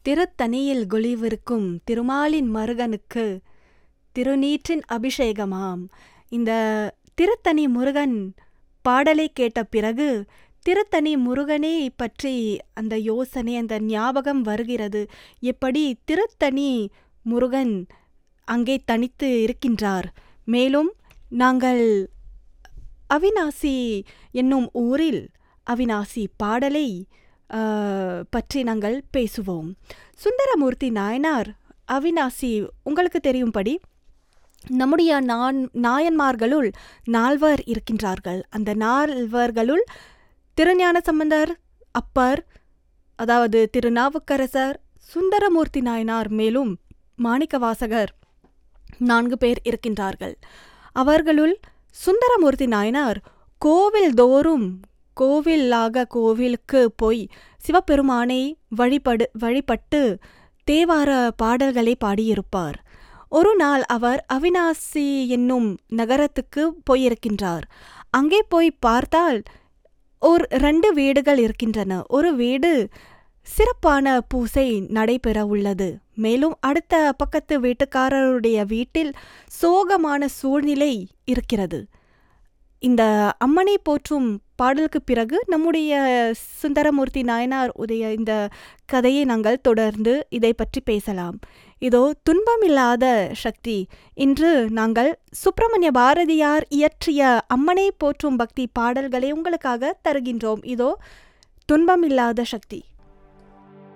திருத்தணியில் குளிவிருக்கும் திருமாலின் மருகனுக்கு திருநீற்றின் அபிஷேகமாம் இந்த திருத்தணி முருகன் பாடலை கேட்ட பிறகு திருத்தணி முருகனே பற்றி அந்த யோசனை அந்த ஞாபகம் வருகிறது எப்படி திருத்தணி முருகன் அங்கே தனித்து இருக்கின்றார் மேலும் நாங்கள் அவிநாசி என்னும் ஊரில் அவிநாசி பாடலை ஆ, பற்றி நாங்கள் பேசுவோம் சுந்தரமூர்த்தி நாயனார் அவிநாசி உங்களுக்கு தெரியும்படி நம்முடைய நான் நாயன்மார்களுள் நால்வர் இருக்கின்றார்கள் அந்த நால்வர்களுள் திருஞான சம்பந்தர் அப்பர் அதாவது திருநாவுக்கரசர் சுந்தரமூர்த்தி நாயனார் மேலும் மாணிக்கவாசகர் நான்கு பேர் இருக்கின்றார்கள் அவர்களுள் சுந்தரமூர்த்தி நாயனார் கோவில் தோறும் கோவிலாக கோவிலுக்கு போய் சிவபெருமானை வழிபடு வழிபட்டு தேவார பாடல்களை பாடியிருப்பார் ஒரு நாள் அவர் அவினாசி என்னும் நகரத்துக்கு போயிருக்கின்றார் அங்கே போய் பார்த்தால் ஒரு ரெண்டு வீடுகள் இருக்கின்றன ஒரு வீடு சிறப்பான பூசை நடைபெற உள்ளது மேலும் அடுத்த பக்கத்து வீட்டுக்காரருடைய வீட்டில் சோகமான சூழ்நிலை இருக்கிறது இந்த அம்மனை போற்றும் பாடலுக்கு பிறகு நம்முடைய சுந்தரமூர்த்தி நாயனார் உடைய இந்த கதையை நாங்கள் தொடர்ந்து இதை பற்றி பேசலாம் இதோ துன்பமில்லாத சக்தி இன்று நாங்கள் சுப்பிரமணிய பாரதியார் இயற்றிய அம்மனை போற்றும் பக்தி பாடல்களை உங்களுக்காக தருகின்றோம் இதோ துன்பமில்லாத சக்தி